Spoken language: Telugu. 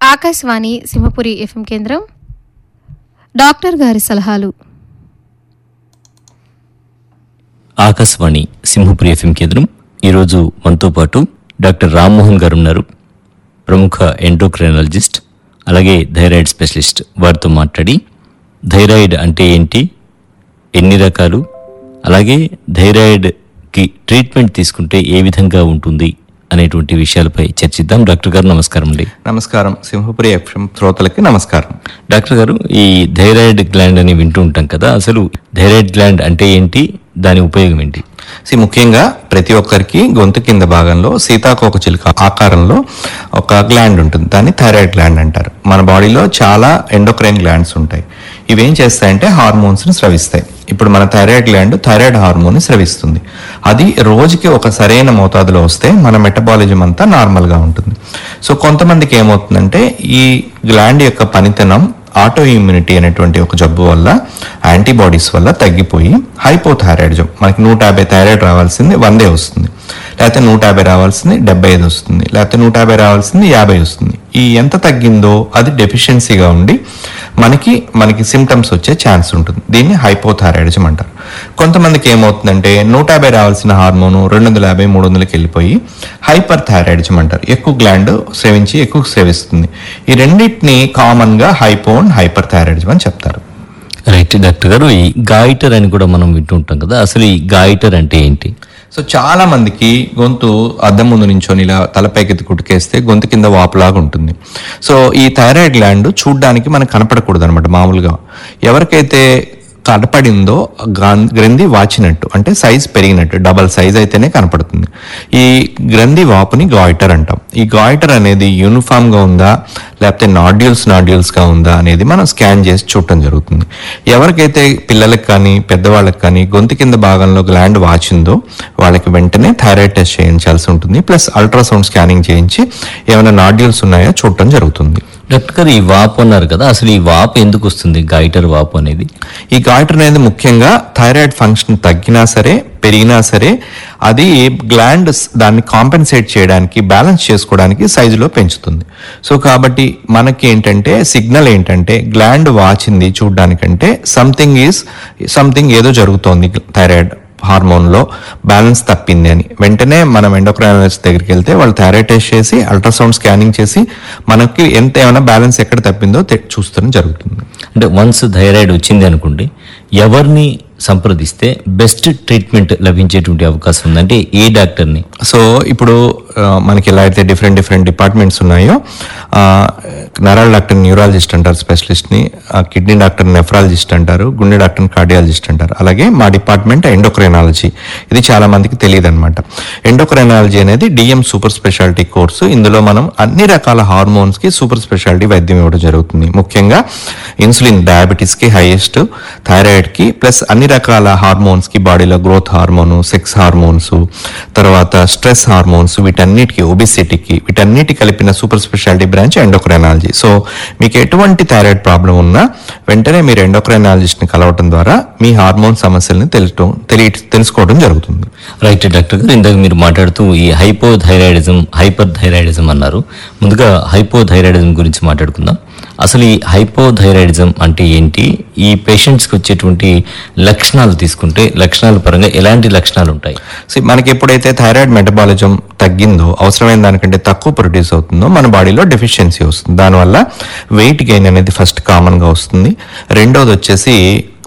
ఆకాశవాణి సింహపురి ఎఫ్ఎం కేంద్రం డాక్టర్ గారి సలహాలు ఆకాశవాణి సింహపురి ఎఫ్ఎం కేంద్రం ఈరోజు మనతో పాటు డాక్టర్ రామ్మోహన్ గారు ఉన్నారు ప్రముఖ ఎండోక్రైనాలజిస్ట్ అలాగే థైరాయిడ్ స్పెషలిస్ట్ వారితో మాట్లాడి థైరాయిడ్ అంటే ఏంటి ఎన్ని రకాలు అలాగే థైరాయిడ్కి ట్రీట్మెంట్ తీసుకుంటే ఏ విధంగా ఉంటుంది అనేటువంటి విషయాలపై చర్చిద్దాం డాక్టర్ గారు నమస్కారం అండి నమస్కారం సింహపురి ఎఫ్ఎం శ్రోతలకి నమస్కారం డాక్టర్ గారు ఈ థైరాయిడ్ గ్లాండ్ అని వింటూ ఉంటాం కదా అసలు థైరాయిడ్ గ్లాండ్ అంటే ఏంటి దాని ఉపయోగం ఏంటి సి ముఖ్యంగా ప్రతి ఒక్కరికి గొంతు కింద భాగంలో సీతాకోక చిలుక ఆకారంలో ఒక గ్లాండ్ ఉంటుంది దాన్ని థైరాయిడ్ గ్లాండ్ అంటారు మన బాడీలో చాలా ఎండోక్రైన్ గ్లాండ్స్ ఉంటాయి ఇవేం చేస్తాయంటే హార్మోన్స్ని స్రవిస్తాయి ఇప్పుడు మన థైరాయిడ్ గ్లాండ్ థైరాయిడ్ హార్మోన్ స్రవిస్తుంది అది రోజుకి ఒక సరైన మోతాదులో వస్తే మన మెటబాలిజం అంతా నార్మల్గా ఉంటుంది సో కొంతమందికి ఏమవుతుందంటే ఈ గ్లాండ్ యొక్క పనితనం ఆటో ఇమ్యూనిటీ అనేటువంటి ఒక జబ్బు వల్ల యాంటీబాడీస్ వల్ల తగ్గిపోయి హైపోథైరాయిడిజం మనకి నూట యాభై థైరాయిడ్ రావాల్సింది వందే వస్తుంది లేకపోతే నూట యాభై రావాల్సింది డెబ్బై ఐదు వస్తుంది లేకపోతే నూట యాభై రావాల్సింది యాభై వస్తుంది ఈ ఎంత తగ్గిందో అది డెఫిషియన్సీగా ఉండి మనకి మనకి సిమ్టమ్స్ వచ్చే ఛాన్స్ ఉంటుంది దీన్ని హైపోథైరాయిడిజం అంటారు కొంతమందికి ఏమవుతుందంటే నూట యాభై రావాల్సిన హార్మోను రెండు వందల యాభై మూడు వందలకి వెళ్ళిపోయి హైపర్ థైరాయిడిజం అంటారు ఎక్కువ గ్లాండ్ సేవించి ఎక్కువ సేవిస్తుంది ఈ రెండింటిని కామన్ గా హైపో అండ్ హైపర్ థైరాయిడిజం అని చెప్తారు రైట్ డాక్టర్ గారు ఈ గాయిటర్ అని కూడా మనం వింటూ ఉంటాం కదా అసలు ఈ గాయిటర్ అంటే ఏంటి సో చాలా మందికి గొంతు అద్దం ముందు నించొని ఇలా తలపైకి కుట్టుకేస్తే గొంతు కింద వాపులాగా ఉంటుంది సో ఈ థైరాయిడ్ గ్లాండ్ చూడ్డానికి మనకు కనపడకూడదు అనమాట మామూలుగా ఎవరికైతే కనపడిందో గ్రం- గ్రంథి వాచినట్టు అంటే సైజ్ పెరిగినట్టు డబల్ సైజ్ అయితేనే కనపడుతుంది ఈ గ్రంథి వాపుని గాయిటర్ అంటాం ఈ గాయిటర్ అనేది యూనిఫామ్ గా ఉందా లేకపోతే నాడ్యూల్స్ నాడ్యూల్స్ గా ఉందా అనేది మనం స్కాన్ చేసి చూడటం జరుగుతుంది ఎవరికైతే పిల్లలకు కానీ పెద్దవాళ్ళకి కానీ గొంతు కింద భాగంలో గ్లాండ్ వాచిందో వాళ్ళకి వెంటనే థైరాయిడ్ టెస్ట్ చేయించాల్సి ఉంటుంది ప్లస్ అల్ట్రాసౌండ్ స్కానింగ్ చేయించి ఏమైనా నాడ్యూల్స్ ఉన్నాయో చూడటం జరుగుతుంది డాక్టర్ గారు ఈ వాపు అన్నారు కదా అసలు ఈ వాపు ఎందుకు వస్తుంది గాయిటర్ వాపు అనేది ఈ గాయిటర్ అనేది ముఖ్యంగా థైరాయిడ్ ఫంక్షన్ తగ్గినా సరే పెరిగినా సరే అది గ్లాండ్ దాన్ని కాంపెన్సేట్ చేయడానికి బ్యాలెన్స్ చేసుకోవడానికి సైజులో పెంచుతుంది సో కాబట్టి మనకి ఏంటంటే సిగ్నల్ ఏంటంటే గ్లాండ్ వాచింది చూడడానికంటే సంథింగ్ ఈజ్ సంథింగ్ ఏదో జరుగుతోంది థైరాయిడ్ హార్మోన్లో బ్యాలెన్స్ తప్పింది అని వెంటనే మనం ఎండోక్రైనాలజిస్ట్ దగ్గరికి వెళ్తే వాళ్ళు థైరాయిడ్ టెస్ట్ చేసి అల్ట్రాసౌండ్ స్కానింగ్ చేసి మనకి ఎంత ఏమైనా బ్యాలెన్స్ ఎక్కడ తప్పిందో తె- చూస్తడం జరుగుతుంది అంటే వన్స్ థైరాయిడ్ వచ్చింది అనుకోండి ఎవరిని సంప్రదిస్తే బెస్ట్ ట్రీట్మెంట్ లభించేటువంటి అవకాశం ఉంది అంటే ఏ డాక్టర్ని సో ఇప్పుడు ఆ, మనకి ఎలా అయితే డిఫరెంట్ డిఫరెంట్ డిపార్ట్మెంట్స్ ఉన్నాయో ఆ, నరాల డాక్టర్ న్యూరాలజిస్ట్ అంటారు స్పెషలిస్ట్ని కిడ్నీ డాక్టర్ నెఫ్రాలజిస్ట్ అంటారు గుండె డాక్టర్ కార్డియాలజిస్ట్ అంటారు అలాగే మా డిపార్ట్మెంట్ ఎండోక్రైనాలజీ ఇది చాలా మందికి తెలియదు అనమాట ఎండోక్రైనాలజీ అనేది డిఎం సూపర్ స్పెషాలిటీ కోర్సు ఇందులో మనం అన్ని రకాల హార్మోన్స్ కి సూపర్ స్పెషాలిటీ వైద్యం ఇవ్వడం జరుగుతుంది ముఖ్యంగా ఇన్సులిన్ డయాబెటీస్ కి హైయెస్ట్ థైరాయిడ్ కి ప్లస్ అన్ని రకాల హార్మోన్స్ కి బాడీలో గ్రోత్ హార్మోన్ సెక్స్ హార్మోన్స్ తర్వాత స్ట్రెస్ హార్మోన్స్ వీటన్నిటికి ఒబిసిటీకి వీటన్నిటి కలిపిన super speciality branch endocrinology so మీకు ఎటువంటి థైరాయిడ్ ప్రాబ్లం ఉన్నా వెంటనే మీరు ఎండోక్రైనాలజిస్ట్ ని కలవటం ద్వారా మీ హార్మోన్ సమస్యల్ని తెలుయటం తెలియ తెలుసుకోవడం జరుగుతుంది రైట్ డాక్టర్ గారు ఇందాక మీరు మాట్లాడుతూ ఈ హైపోథైరాయిడిజం హైపర్ థైరాయిడిజం అన్నారు ముందుగా హైపోథైరాయిడిజం గురించి మాట్లాడుకుందాం అసలు ఈ హైపోథైరాయిడిజం అంటే ఏంటి ఈ పేషెంట్స్కి వచ్చేటువంటి లక్షణాలు తీసుకుంటే లక్షణాల పరంగా ఎలాంటి లక్షణాలు ఉంటాయి సో మనకి ఎప్పుడైతే థైరాయిడ్ మెటబాలిజం తగ్గిందో అవసరమైన దానికంటే తక్కువ ప్రొడ్యూస్ అవుతుందో మన బాడీలో డెఫిషియన్సీ వస్తుంది దానివల్ల వెయిట్ గెయిన్ అనేది ఫస్ట్ కామన్ గా వస్తుంది రెండోది వచ్చేసి